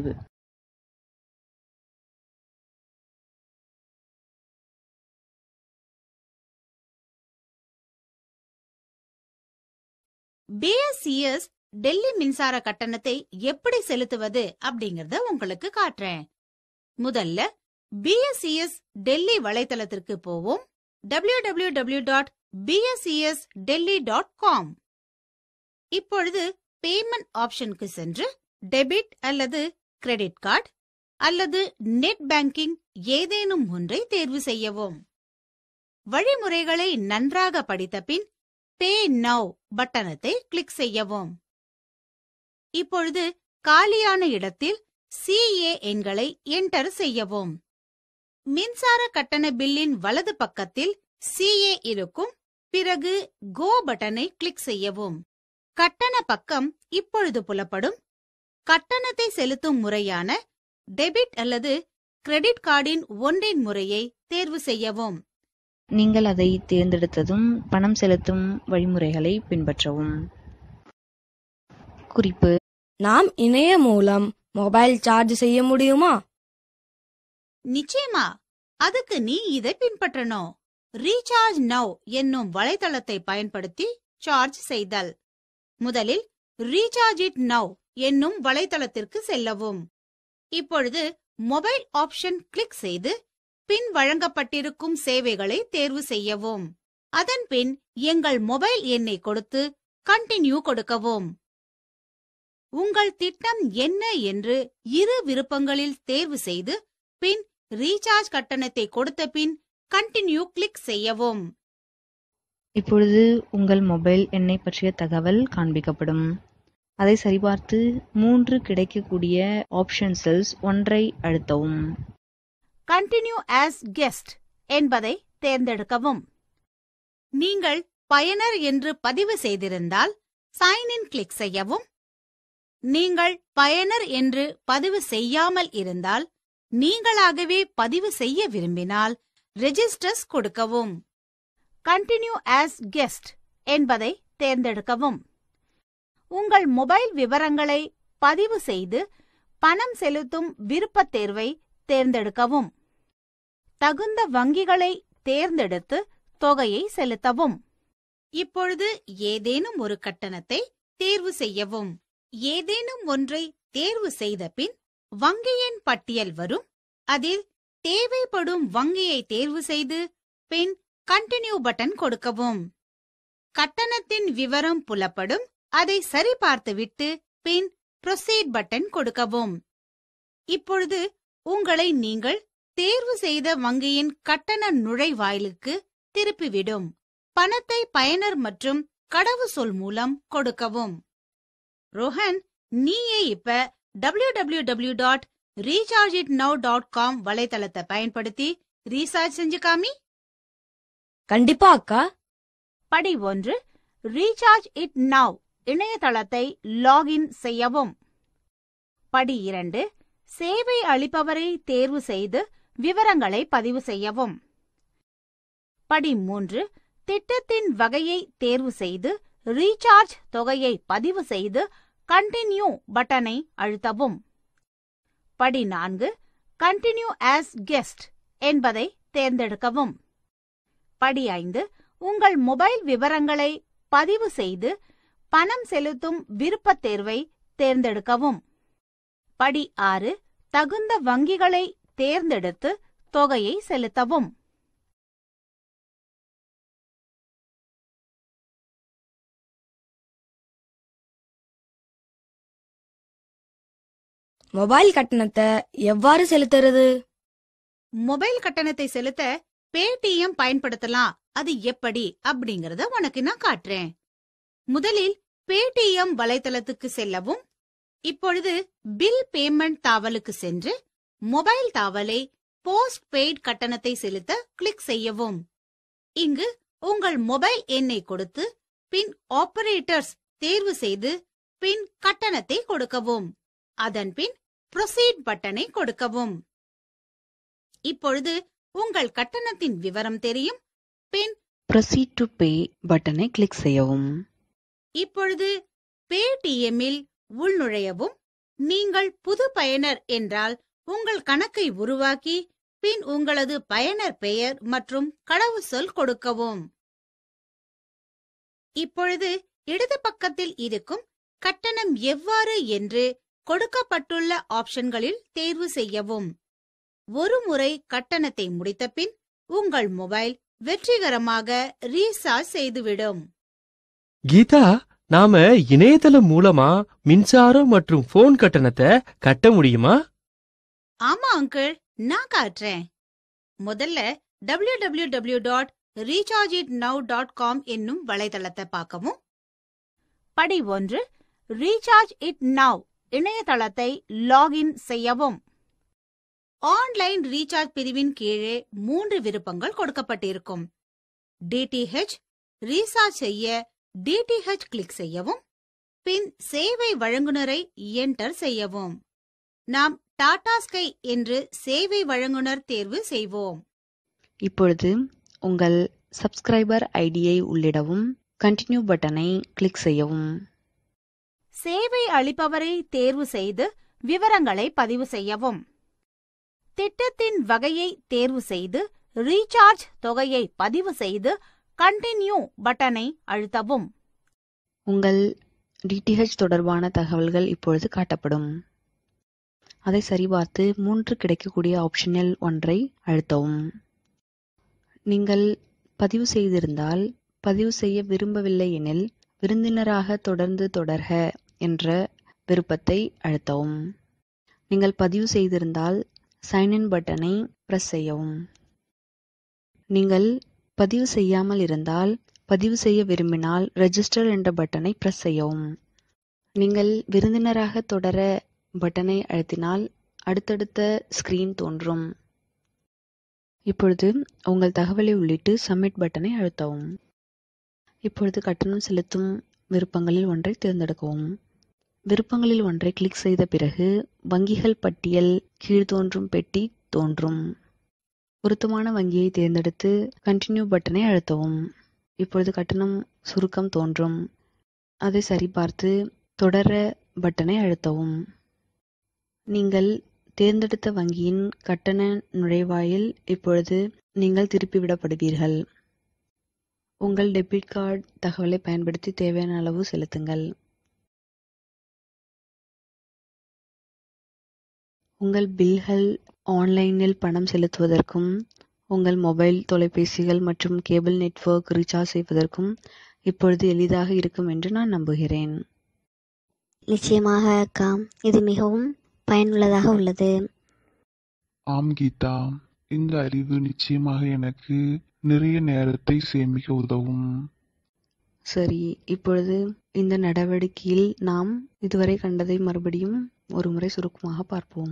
பிஎஸ்சிஎஸ் டெல்லி மின்சார கட்டணத்தை எப்படி செலுத்துவது அப்படிங்கறத உங்களுக்கு காட்டுறேன் முதல்ல பிஎஸ்சிஎஸ் டெல்லி வலைத்தளத்திற்கு போவோம் www.bscsdelhi.com dot BSCS Delhi dot com இப்பொழுது பேமெண்ட் ஆப்ஷனுக்கு சென்று டெபிட் அல்லது கிரெடிட் கார்டு அல்லது நெட் பேங்கிங் ஏதேனும் ஒன்றை தேர்வு செய்யவும் வழிமுறைகளை நன்றாக படித்த பின் பே நவ் பட்டனத்தை கிளிக் செய்யவும் இப்பொழுது காலியான இடத்தில் சிஏ எண்களை என்டர் செய்யவும் மின்சார கட்டண பில்லின் வலது பக்கத்தில் சிஏ இருக்கும் பிறகு கோ பட்டனை கிளிக் செய்யவும் கட்டண பக்கம் இப்பொழுது புலப்படும் கட்டணத்தை செலுத்தும் முறையான டெபிட் அல்லது கிரெடிட் கார்டின் ஒன்றின் முறையை தேர்வு செய்யவும் நீங்கள் அதை தேர்ந்தெடுத்ததும் பணம் செலுத்தும் வழிமுறைகளை பின்பற்றவும் குறிப்பு நாம் இணைய மூலம் மொபைல் சார்ஜ் செய்ய முடியுமா நிச்சயமா அதுக்கு நீ இதை பின்பற்றணும் ரீசார்ஜ் நவ் என்னும் வலைத்தளத்தை பயன்படுத்தி சார்ஜ் செய்தல் முதலில் ரீசார்ஜ் இட் நவ் என்னும் வலைத்தளத்திற்கு செல்லவும் இப்பொழுது மொபைல் ஆப்ஷன் கிளிக் செய்து பின் வழங்கப்பட்டிருக்கும் சேவைகளை தேர்வு செய்யவும் அதன் பின் எங்கள் மொபைல் எண்ணை கொடுத்து கண்டினியூ கொடுக்கவும் உங்கள் திட்டம் என்ன என்று இரு விருப்பங்களில் தேர்வு செய்து பின் ரீசார்ஜ் கட்டணத்தை கொடுத்த பின் கண்டினியூ கிளிக் செய்யவும் இப்பொழுது உங்கள் மொபைல் எண்ணை பற்றிய தகவல் காண்பிக்கப்படும் அதை சரிபார்த்து மூன்று கிடைக்கக்கூடிய ஆப்ஷன்ஸில் ஒன்றை அழுத்தவும் கண்டினியூ ஆஸ் கெஸ்ட் என்பதை தேர்ந்தெடுக்கவும் நீங்கள் பயனர் என்று பதிவு செய்திருந்தால் சைன் இன் கிளிக் செய்யவும் நீங்கள் பயனர் என்று பதிவு செய்யாமல் இருந்தால் நீங்களாகவே பதிவு செய்ய விரும்பினால் ரெஜிஸ்டர்ஸ் கொடுக்கவும் கண்டினியூ ஆஸ் கெஸ்ட் என்பதை தேர்ந்தெடுக்கவும் உங்கள் மொபைல் விவரங்களை பதிவு செய்து பணம் செலுத்தும் விருப்பத் தேர்வை தேர்ந்தெடுக்கவும் தகுந்த வங்கிகளை தேர்ந்தெடுத்து தொகையை செலுத்தவும் இப்பொழுது ஏதேனும் ஒரு கட்டணத்தை தேர்வு செய்யவும் ஏதேனும் ஒன்றை தேர்வு செய்த பின் வங்கியின் பட்டியல் வரும் அதில் தேவைப்படும் வங்கியை தேர்வு செய்து பின் கண்டினியூ பட்டன் கொடுக்கவும் கட்டணத்தின் விவரம் புலப்படும் அதை சரிபார்த்துவிட்டு பின் ப்ரொசீட் பட்டன் கொடுக்கவும் இப்பொழுது உங்களை நீங்கள் தேர்வு செய்த வங்கியின் கட்டண நுழைவாயிலுக்கு திருப்பிவிடும் பணத்தை பயனர் மற்றும் கடவுச்சொல் மூலம் கொடுக்கவும் ரோஹன் நீயே இப்ப www.rechargeitnow.com dot recharge it now dot com வலைத்தளத்தை பயன்படுத்தி ரீசார்ஜ் செஞ்சு காமி கண்டிப்பா அக்கா படி ஒன்று ரீசார்ஜ் இட் நவ் இணையதளத்தை லாகின் செய்யவும் படி இரண்டு சேவை அளிப்பவரை தேர்வு செய்து விவரங்களை பதிவு செய்யவும் படி மூன்று திட்டத்தின் வகையை தேர்வு செய்து ரீசார்ஜ் தொகையை பதிவு செய்து கண்டினியூ பட்டனை அழுத்தவும் படி நான்கு கண்டினியூ ஆஸ் கெஸ்ட் என்பதை தேர்ந்தெடுக்கவும் படி ஐந்து உங்கள் மொபைல் விவரங்களை பதிவு செய்து பணம் செலுத்தும் விருப்பத் தேர்வை தேர்ந்தெடுக்கவும் படி ஆறு தகுந்த வங்கிகளை தேர்ந்தெடுத்து தொகையை செலுத்தவும் மொபைல் கட்டணத்தை எவ்வாறு செலுத்துறது மொபைல் கட்டணத்தை செலுத்த பேடிஎம் பயன்படுத்தலாம் அது எப்படி அப்படிங்கறத உனக்கு நான் காட்டுறேன் முதலில் பேடிஎம் வலைத்தளத்துக்கு செல்லவும் இப்பொழுது பில் பேமெண்ட் தாவலுக்கு சென்று மொபைல் தாவலை போஸ்ட் பெய்ட் கட்டணத்தை செலுத்த கிளிக் செய்யவும் இங்கு உங்கள் மொபைல் எண்ணை கொடுத்து பின் ஆபரேட்டர்ஸ் தேர்வு செய்து பின் கட்டணத்தை கொடுக்கவும் அதன் பின் ப்ரொசீட் பட்டனை கொடுக்கவும் இப்பொழுது உங்கள் கட்டணத்தின் விவரம் தெரியும் பின் ப்ரொசீட் டு பே பட்டனை கிளிக் செய்யவும் இப்பொழுது பேடிஎம்மில் உள்நுழையவும் நீங்கள் புது பயனர் என்றால் உங்கள் கணக்கை உருவாக்கி பின் உங்களது பயனர் பெயர் மற்றும் கடவுச்சொல் கொடுக்கவும் இப்பொழுது இடது பக்கத்தில் இருக்கும் கட்டணம் எவ்வாறு என்று கொடுக்கப்பட்டுள்ள ஆப்ஷன்களில் தேர்வு செய்யவும் ஒரு முறை கட்டணத்தை முடித்தபின் உங்கள் மொபைல் வெற்றிகரமாக ரீசார்ஜ் செய்துவிடும் கீதா நாம இணையதளம் மூலமா மின்சாரம் மற்றும் போன் கட்டணத்தை கட்ட முடியுமா ஆமா அங்கிள் நான் காட்டுறேன் முதல்ல www.rechargeitnow.com dot recharge it now dot com என்னும் வலைதளத்தை பார்க்கவும் படி ஒன்று ரீசார்ஜ் இட் நவ் இணையதளத்தை லாகின் செய்யவும் ஆன்லைன் ரீசார்ஜ் பிரிவின் கீழே மூன்று விருப்பங்கள் கொடுக்கப்பட்டிருக்கும் டிடிஹெச் ரீசார்ஜ் செய்ய டிடிஹெச் கிளிக் செய்யவும் பின் சேவை வழங்குனரை என்டர் செய்யவும் நாம் டாடா ஸ்கை என்று சேவை வழங்குனர் தேர்வு செய்வோம் இப்பொழுது உங்கள் சப்ஸ்கிரைபர் ஐடியை உள்ளிடவும் கண்டினியூ பட்டனை கிளிக் செய்யவும் சேவை அளிப்பவரை தேர்வு செய்து விவரங்களை பதிவு செய்யவும் திட்டத்தின் வகையை தேர்வு செய்து ரீசார்ஜ் தொகையை பதிவு செய்து கண்டினியூ பட்டனை அழுத்தவும் உங்கள் டிடிஹெச் தொடர்பான தகவல்கள் இப்பொழுது காட்டப்படும் அதை சரிபார்த்து மூன்று கிடைக்கக்கூடிய ஆப்ஷனில் ஒன்றை அழுத்தவும் நீங்கள் பதிவு செய்திருந்தால் பதிவு செய்ய விரும்பவில்லை எனில் விருந்தினராக தொடர்ந்து தொடர்க என்ற விருப்பத்தை அழுத்தவும் நீங்கள் பதிவு செய்திருந்தால் சைன் இன் பட்டனை பிரஸ் செய்யவும் நீங்கள் பதிவு செய்யாமல் இருந்தால் பதிவு செய்ய விரும்பினால் ரெஜிஸ்டர் என்ற பட்டனை பிரஸ் செய்யவும் நீங்கள் விருந்தினராக தொடர பட்டனை அழுத்தினால் அடுத்தடுத்த ஸ்கிரீன் தோன்றும் இப்பொழுது உங்கள் தகவலை உள்ளிட்டு சப்மிட் பட்டனை அழுத்தவும் இப்பொழுது கட்டணம் செலுத்தும் விருப்பங்களில் ஒன்றை தேர்ந்தெடுக்கவும் விருப்பங்களில் ஒன்றை கிளிக் செய்த பிறகு வங்கிகள் பட்டியல் கீழ்தோன்றும் பெட்டி தோன்றும் பொருத்தமான வங்கியை தேர்ந்தெடுத்து கண்டினியூ பட்டனை அழுத்தவும் இப்பொழுது கட்டணம் சுருக்கம் தோன்றும் அதை சரிபார்த்து தொடர பட்டனை அழுத்தவும் நீங்கள் தேர்ந்தெடுத்த வங்கியின் கட்டண நுழைவாயில் இப்பொழுது நீங்கள் திருப்பிவிடப்படுவீர்கள் உங்கள் டெபிட் கார்டு தகவலை பயன்படுத்தி தேவையான அளவு செலுத்துங்கள் உங்கள் பில்கள் ஆன்லைனில் பணம் செலுத்துவதற்கும் உங்கள் மொபைல் தொலைபேசிகள் மற்றும் கேபிள் நெட்வொர்க் ரீசார்ஜ் செய்வதற்கும் இப்பொழுது எளிதாக இருக்கும் என்று நான் நம்புகிறேன் நிச்சயமாக அக்கா இது மிகவும் பயனுள்ளதாக உள்ளது ஆம் கீதா இந்த அறிவு நிச்சயமாக எனக்கு நிறைய நேரத்தை சேமிக்க உதவும் சரி இப்பொழுது இந்த நடவடிக்கையில் நாம் இதுவரை கண்டதை மறுபடியும் ஒரு முறை சுருக்கமாக பார்ப்போம்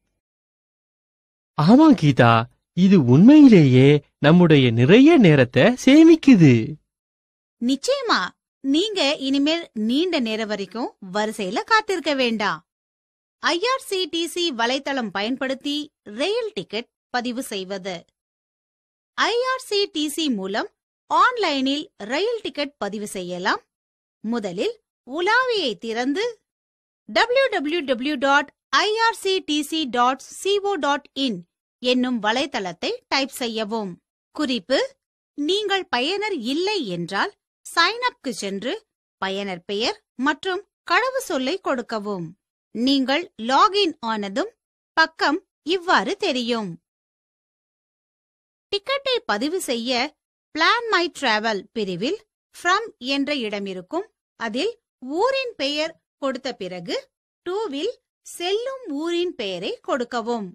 ஆமா கீதா இது உண்மையிலேயே நம்முடைய நிறைய நேரத்தை சேமிக்குது நிச்சயமா நீங்க இனிமேல் நீண்ட நேரம் வரைக்கும் வரிசையில காத்திருக்க வேண்டாம் ஐஆர்சிடிசி வலைத்தளம் பயன்படுத்தி ரயில் டிக்கெட் பதிவு செய்வது ஐஆர்சிடிசி மூலம் ஆன்லைனில் ரயில் டிக்கெட் பதிவு செய்யலாம் முதலில் உலாவியை திறந்து www.irctc.co.in dot IRCTC dot CO dot in என்னும் வலைத்தளத்தை டைப் செய்யவும் குறிப்பு நீங்கள் பயனர் இல்லை என்றால் சைன் அப்க்கு சென்று பயனர் பெயர் மற்றும் கடவு சொல்லை கொடுக்கவும் நீங்கள் லாகின் ஆனதும் பக்கம் இவ்வாறு தெரியும் டிக்கெட்டை பதிவு செய்ய பிளான் மை டிராவல் பிரிவில் ஃப்ரம் என்ற இடம் இருக்கும் அதில் ஊரின் பெயர் கொடுத்த பிறகு டூவில் செல்லும் ஊரின் பெயரை கொடுக்கவும்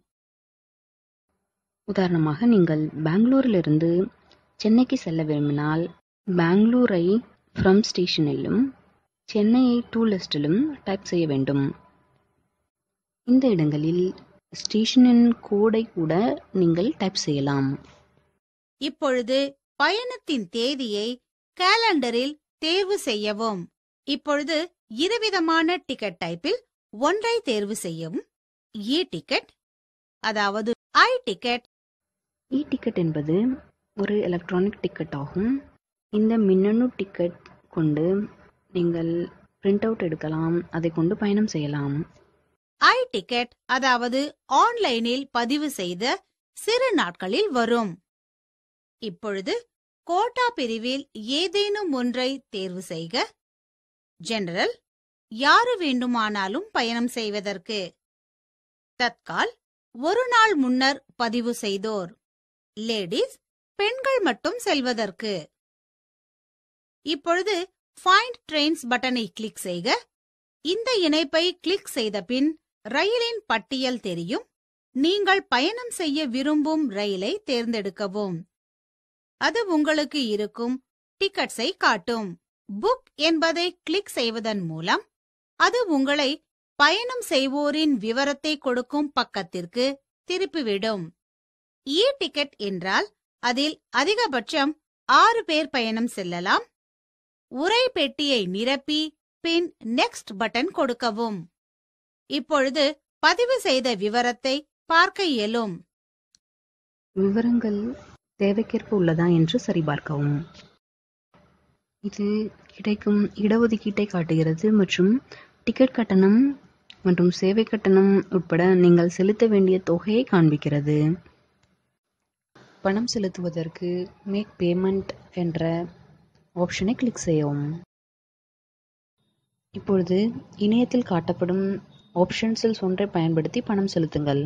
உதாரணமாக நீங்கள் பெங்களூரிலிருந்து சென்னைக்கு செல்ல விரும்பினால் பெங்களூரை ஃப்ரம் ஸ்டேஷனிலும் சென்னையை டூ லிஸ்டிலும் டைப் செய்ய வேண்டும் இந்த இடங்களில் ஸ்டேஷனின் கோடை கூட நீங்கள் டைப் செய்யலாம் இப்பொழுது பயணத்தின் தேதியை காலண்டரில் தேர்வு செய்யவும் இப்பொழுது இருவிதமான டிக்கெட் டைப்பில் ஒன்றை தேர்வு செய்யவும் இ டிக்கெட் அதாவது ஐ டிக்கெட் இ டிக்கெட் என்பது ஒரு எலக்ட்ரானிக் டிக்கெட் ஆகும் இந்த மின்னணு டிக்கெட் கொண்டு நீங்கள் பிரிண்ட் அவுட் எடுக்கலாம் அதை கொண்டு பயணம் செய்யலாம் ஐ டிக்கெட் அதாவது ஆன்லைனில் பதிவு செய்த சிறு நாட்களில் வரும் இப்பொழுது கோட்டா பிரிவில் ஏதேனும் ஒன்றை தேர்வு செய்க ஜெனரல் யாரு வேண்டுமானாலும் பயணம் செய்வதற்கு தத்கால் ஒரு நாள் முன்னர் பதிவு செய்தோர் லேடிஸ் பெண்கள் மட்டும் செல்வதற்கு இப்பொழுது ஃபைண்ட் ட்ரெயின்ஸ் பட்டனை கிளிக் செய்க இந்த இணைப்பை கிளிக் செய்த பின் ரயிலின் பட்டியல் தெரியும் நீங்கள் பயணம் செய்ய விரும்பும் ரயிலை தேர்ந்தெடுக்கவும் அது உங்களுக்கு இருக்கும் டிக்கெட்ஸை காட்டும் புக் என்பதை கிளிக் செய்வதன் மூலம் அது உங்களை பயணம் செய்வோரின் விவரத்தை கொடுக்கும் பக்கத்திற்கு திருப்பிவிடும் இ டிக்கெட் என்றால் அதில் அதிகபட்சம் ஆறு பேர் பயணம் செல்லலாம் உரை பெட்டியை நிரப்பி பின் நெக்ஸ்ட் பட்டன் கொடுக்கவும் இப்பொழுது பதிவு செய்த விவரத்தை பார்க்க இயலும் விவரங்கள் தேவைக்கேற்ப உள்ளதா என்று சரிபார்க்கவும் இது கிடைக்கும் இடஒதுக்கீட்டை காட்டுகிறது மற்றும் டிக்கெட் கட்டணம் மற்றும் சேவை கட்டணம் உட்பட நீங்கள் செலுத்த வேண்டிய தொகையை காண்பிக்கிறது பணம் செலுத்துவதற்கு மேக் பேமெண்ட் என்ற ஆப்ஷனை கிளிக் செய்யவும் இப்பொழுது இணையத்தில் காட்டப்படும் ஆப்ஷன்ஸில் ஒன்றை பயன்படுத்தி பணம் செலுத்துங்கள்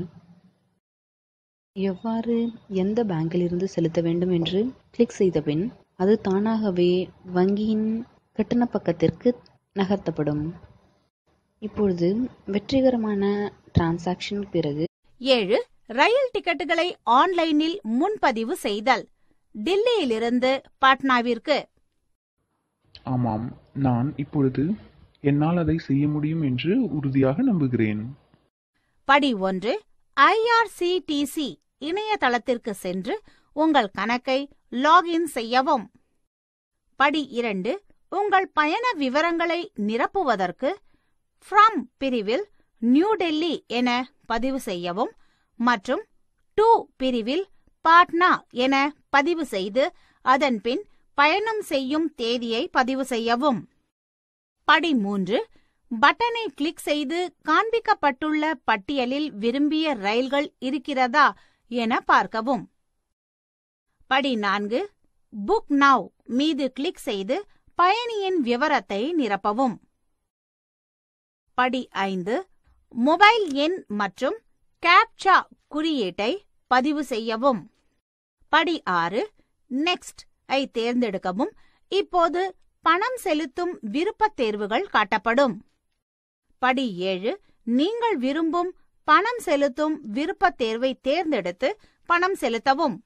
எவ்வாறு எந்த பேங்கில் இருந்து செலுத்த வேண்டும் என்று கிளிக் செய்த பின் அது தானாகவே வங்கியின் கட்டண பக்கத்திற்கு நகர்த்தப்படும் இப்பொழுது வெற்றிகரமான டிரான்சாக்ஷன் பிறகு ஏழு ரயில் டிக்கெட்டுகளை ஆன்லைனில் முன்பதிவு செய்தல் டில்லியிலிருந்து பாட்னாவிற்கு ஆமாம் நான் இப்பொழுது என்னால் அதை செய்ய முடியும் என்று உறுதியாக நம்புகிறேன் படி ஒன்று ஐஆர்சிடிசி இணையதளத்திற்கு சென்று உங்கள் கணக்கை லாகின் செய்யவும் படி இரண்டு உங்கள் பயண விவரங்களை நிரப்புவதற்கு ஃப்ரம் பிரிவில் நியூ டெல்லி என பதிவு செய்யவும் மற்றும் டு பிரிவில் பாட்னா என பதிவு செய்து அதன் பின் பயணம் செய்யும் தேதியை பதிவு செய்யவும் படி மூன்று பட்டனை கிளிக் செய்து காண்பிக்கப்பட்டுள்ள பட்டியலில் விரும்பிய ரயில்கள் இருக்கிறதா என பார்க்கவும் படி நான்கு புக் நவ் மீது கிளிக் செய்து பயணியின் விவரத்தை நிரப்பவும் படி ஐந்து மொபைல் எண் மற்றும் கேப்சா குறியீட்டை பதிவு செய்யவும் படி ஆறு நெக்ஸ்ட் ஐ தேர்ந்தெடுக்கவும் இப்போது பணம் செலுத்தும் விருப்பத் தேர்வுகள் காட்டப்படும் படி ஏழு நீங்கள் விரும்பும் பணம் செலுத்தும் விருப்பத் தேர்வை தேர்ந்தெடுத்து பணம் செலுத்தவும்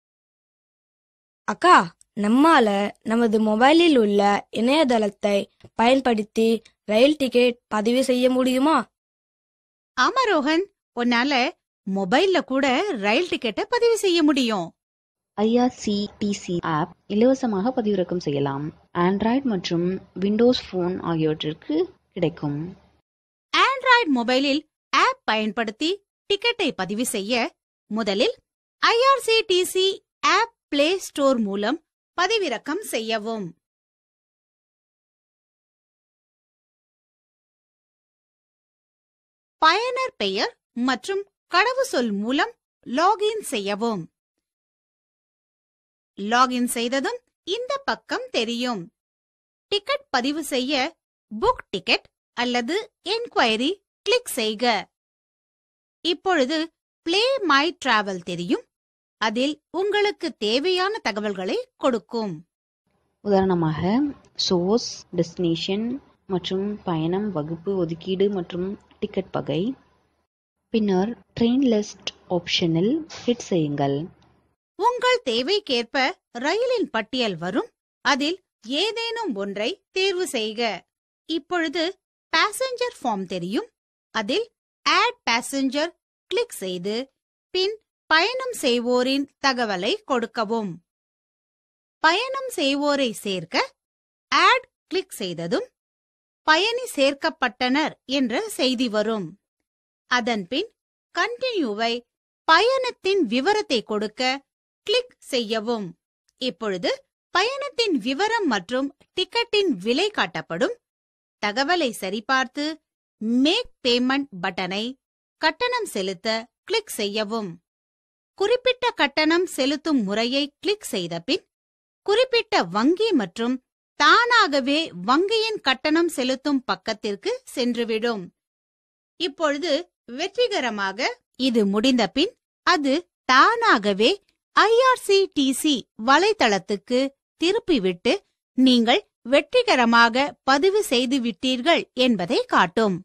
அக்கா நம்மால நமது மொபைலில் உள்ள இணையதளத்தை பயன்படுத்தி ரயில் டிக்கெட் பதிவு செய்ய முடியுமா ஆமா ரோஹன் உன்னால மொபைல்ல கூட ரயில் டிக்கெட்டை பதிவு செய்ய முடியும் ஐஆர்சிடிசி ஆப் இலவசமாக பதிவிறக்கம் செய்யலாம் ஆண்ட்ராய்டு மற்றும் விண்டோஸ் போன் ஆகியவற்றிற்கு கிடைக்கும் ஆண்ட்ராய்டு மொபைலில் ஆப் பயன்படுத்தி டிக்கெட்டை பதிவு செய்ய முதலில் ஐஆர்சிடிசி ஆப் பிளே ஸ்டோர் மூலம் பதிவிறக்கம் செய்யவும் பயனர் பெயர் மற்றும் கடவுச்சொல் மூலம் லாகின் செய்யவும் லாகின் செய்ததும் இந்த பக்கம் தெரியும் டிக்கெட் பதிவு செய்ய புக் டிக்கெட் அல்லது என்கொயரி கிளிக் செய்க இப்பொழுது பிளே மை டிராவல் தெரியும் அதில் உங்களுக்கு தேவையான தகவல்களை கொடுக்கும் உதாரணமாக சோர்ஸ் டெஸ்டினேஷன் மற்றும் பயணம் வகுப்பு ஒதுக்கீடு மற்றும் டிக்கெட் வகை பின்னர் ட்ரெயின் லிஸ்ட் ஆப்ஷனில் ஹிட் செய்யுங்கள் உங்கள் தேவைக்கேற்ப ரயிலின் பட்டியல் வரும் அதில் ஏதேனும் ஒன்றை தேர்வு செய்க இப்பொழுது பாசஞ்சர் ஃபார்ம் தெரியும் அதில் ஆட் பாசஞ்சர் கிளிக் செய்து பின் பயணம் செய்வோரின் தகவலை கொடுக்கவும் பயணம் செய்வோரை சேர்க்க ஆட் கிளிக் செய்ததும் பயணி சேர்க்கப்பட்டனர் என்ற செய்தி வரும் அதன்பின் கண்டினியூவை பயணத்தின் விவரத்தை கொடுக்க கிளிக் செய்யவும் இப்பொழுது பயணத்தின் விவரம் மற்றும் டிக்கெட்டின் விலை காட்டப்படும் தகவலை சரிபார்த்து மேக் பேமெண்ட் பட்டனை கட்டணம் செலுத்த கிளிக் செய்யவும் குறிப்பிட்ட கட்டணம் செலுத்தும் முறையை கிளிக் செய்த பின் குறிப்பிட்ட வங்கி மற்றும் தானாகவே வங்கியின் கட்டணம் செலுத்தும் பக்கத்திற்கு சென்றுவிடும் இப்பொழுது வெற்றிகரமாக இது முடிந்த பின் அது தானாகவே ஐஆர்சிடிசி வலைத்தளத்துக்கு திருப்பிவிட்டு நீங்கள் வெற்றிகரமாக பதிவு செய்து விட்டீர்கள் என்பதை காட்டும்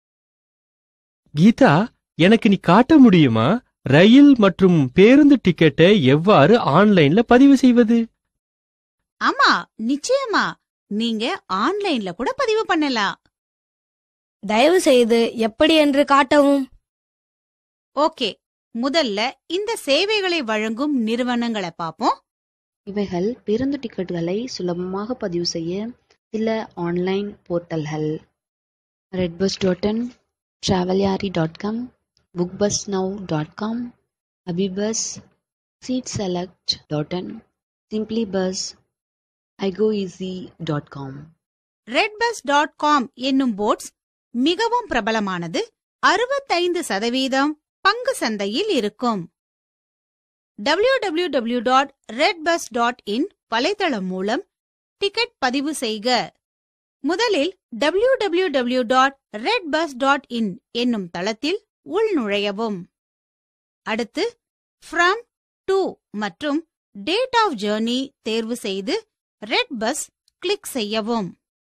கீதா எனக்கு நீ காட்ட முடியுமா ரயில் மற்றும் பேருந்து டிக்கெட்டை எவ்வாறு ஆன்லைன்ல பதிவு செய்வது ஆமா நிச்சயமா நீங்க ஆன்லைன்ல கூட பதிவு பண்ணலாம் தயவு செய்து எப்படி என்று காட்டவும் ஓகே முதல்ல இந்த சேவைகளை வழங்கும் நிறுவனங்களை பார்ப்போம் இவைகள் பேருந்து டிக்கெட்டுகளை சுலபமாக பதிவு செய்ய சில ஆன்லைன் போர்ட்டல்கள் redBus dot in Travelyaari dot com book bus now dot com AbhiBus seat select dot in simply bus ஐகோ easy dot com redBus dot com என்னும் போர்ட்ஸ் மிகவும் பிரபலமானது அறுபத்தைந்து சதவீதம் பங்கு சந்தையில் இருக்கும் www.redbus.in டாட் ரெட்பஸ் டாட் இன் வலைத்தளம் மூலம் டிக்கெட் பதிவு செய்க முதலில் www.redbus.in டாட் ரெட்பஸ் டாட் இன் என்னும் தளத்தில் உள்நுழையவும் அடுத்து ஃப்ரம் டு மற்றும் டேட் ஆஃப் ஜர்னி தேர்வு செய்து ரெட் பஸ் கிளிக் செய்யவும்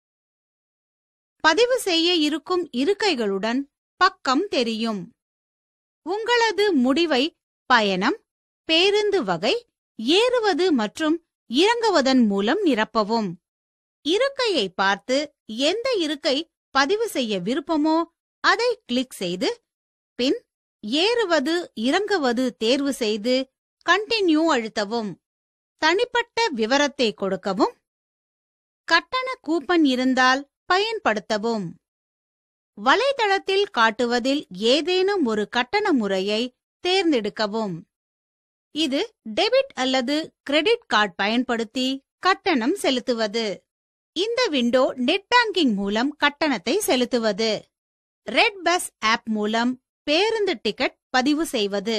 பதிவு செய்ய இருக்கும் இருக்கைகளுடன் பக்கம் தெரியும் உங்களது முடிவை பயணம் பேருந்து வகை ஏறுவது மற்றும் இறங்குவதன் மூலம் நிரப்பவும் இருக்கையை பார்த்து எந்த இருக்கை பதிவு செய்ய விருப்பமோ அதை கிளிக் செய்து பின் ஏறுவது இறங்குவது தேர்வு செய்து கண்டினியூ அழுத்தவும் தனிப்பட்ட விவரத்தை கொடுக்கவும் கட்டண கூப்பன் இருந்தால் பயன்படுத்தவும் வலைதளத்தில் காட்டுவதில் ஏதேனும் ஒரு கட்டண முறையை தேர்ந்தெடுக்கவும் இது டெபிட் அல்லது கிரெடிட் கார்டு பயன்படுத்தி கட்டணம் செலுத்துவது இந்த விண்டோ நெட் பேங்கிங் மூலம் கட்டணத்தை செலுத்துவது ரெட் பஸ் ஆப் மூலம் பேருந்து டிக்கெட் பதிவு செய்வது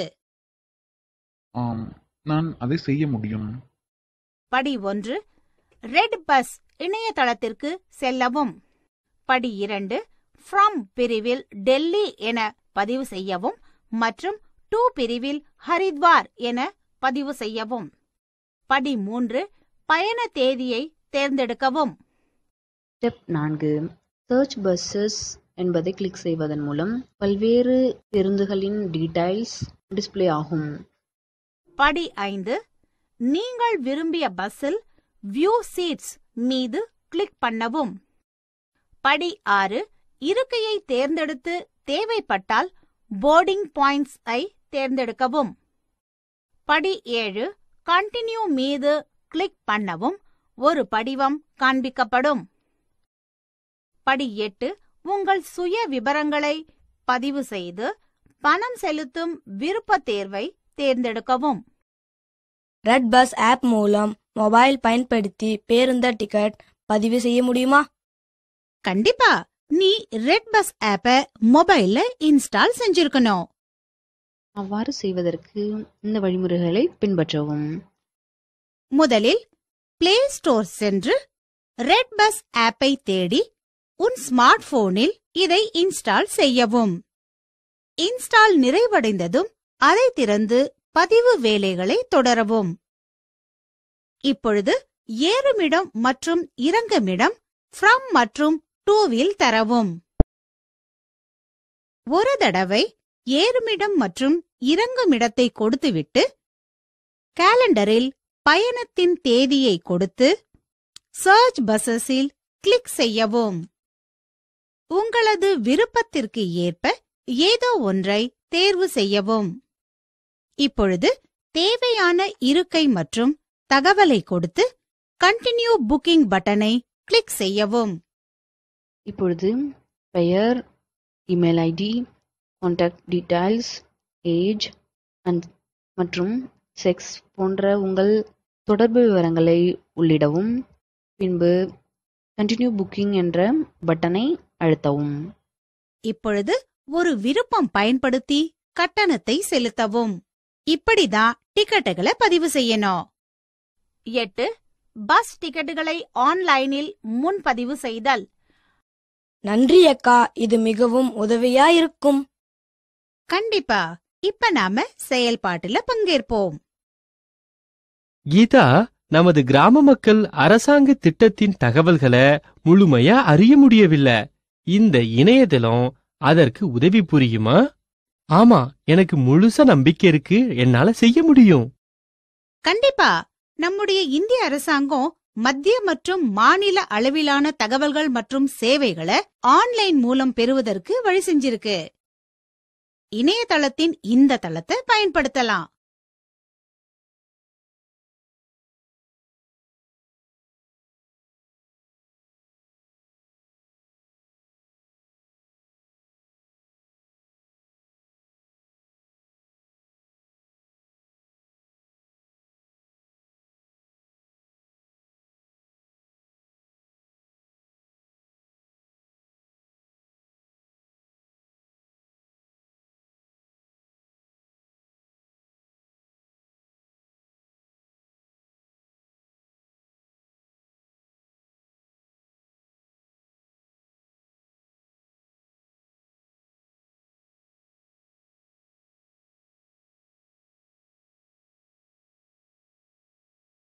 ஆம் நான் அதை செய்ய முடியும் படி ஒன்று ரெட் பஸ் இணையதளத்திற்கு செல்லவும் படி இரண்டு ஃப்ரம் பிரிவில் டெல்லி என பதிவு செய்யவும் மற்றும் டு பிரிவில் ஹரித்வார் என பதிவு செய்யவும் படி மூன்று பயண தேதியை தேர்ந்தெடுக்கவும் ஸ்டெப் நான்கு சர்ச் பஸ்ஸஸ் என்பதை கிளிக் செய்வதன் மூலம் பல்வேறு பேருந்துகளின் டீடைல்ஸ் டிஸ்ப்ளே ஆகும் படி ஐந்து நீங்கள் விரும்பிய பஸ்ஸில் வியூ சீட்ஸ் மீது கிளிக் பண்ணவும் படி ஆறு இருக்கையை தேர்ந்தெடுத்து தேவைப்பட்டால் போர்டிங் பாயிண்ட்ஸ் ஐ தேர்ந்தெடுக்கவும் படி ஏழு கண்டினியூ மீது கிளிக் பண்ணவும் ஒரு படிவம் காண்பிக்கப்படும் படி எட்டு உங்கள் சுய விவரங்களை பதிவு செய்து பணம் செலுத்தும் விருப்ப தேர்வை தேர்ந்தெடுக்கவும் ரெட் பஸ் ஆப் மூலம் மொபைல் பயன்படுத்தி பேருந்து டிக்கெட் பதிவு செய்ய முடியுமா கண்டிப்பா நீ ரெட் பஸ் ஆப்ப மொபைல்ல இன்ஸ்டால் செஞ்சிருக்கணும் அவ்வாறு செய்வதற்கு இந்த வழிமுறைகளை பின்பற்றவும் முதலில் பிளே ஸ்டோர் சென்று ரெட் பஸ் ஆப்பை தேடி உன் ஸ்மார்ட் போனில் இதை இன்ஸ்டால் செய்யவும் இன்ஸ்டால் நிறைவடைந்ததும் அதை திறந்து பதிவு வேலைகளை தொடரவும் இப்பொழுது ஏறுமிடம் மற்றும் இறங்குமிடம் ஃப்ரம் மற்றும் டூவில் தரவும் ஒரு தடவை ஏறுமிடம் மற்றும் இறங்குமிடத்தை கொடுத்துவிட்டு காலண்டரில் பயணத்தின் தேதியை கொடுத்து சர்ச் பஸ்ஸஸில் கிளிக் செய்யவும் உங்களது விருப்பத்திற்கு ஏற்ப ஏதோ ஒன்றை தேர்வு செய்யவும் இப்பொழுது தேவையான இருக்கை மற்றும் தகவலை கொடுத்து கண்டினியூ புக்கிங் பட்டனை கிளிக் செய்யவும் இப்பொழுது பெயர் email ID contact details age and மற்றும் செக்ஸ் போன்ற உங்கள் தொடர்பு விவரங்களை உள்ளிடவும் பின்பு கண்டினியூ புக்கிங் என்ற பட்டனை அழுத்தவும் இப்பொழுது ஒரு விருப்பம் பயன்படுத்தி கட்டணத்தை செலுத்தவும் இப்படிதான் டிக்கெட்டுகளை பதிவு செய்யணும் எட்டு பஸ் டிக்கெட்டுகளை ஆன்லைனில் முன்பதிவு செய்தல் நன்றி அக்கா இது மிகவும் உதவியா இருக்கும் கண்டிப்பா இப்ப நாம செயல்பாட்டுல பங்கேற்போம் கீதா நமது கிராம மக்கள் அரசாங்க திட்டத்தின் தகவல்களை முழுமையா அறிய முடியவில்லை இந்த இணையதளம் அதற்கு உதவி புரியுமா ஆமா எனக்கு முழுசா நம்பிக்கை இருக்கு என்னால செய்ய முடியும் கண்டிப்பா நம்முடைய இந்திய அரசாங்கம் மத்திய மற்றும் மாநில அளவிலான தகவல்கள் மற்றும் சேவைகளை ஆன்லைன் மூலம் பெறுவதற்கு வழி செஞ்சிருக்கு இணையதளத்தின் இந்த தளத்தை பயன்படுத்தலாம்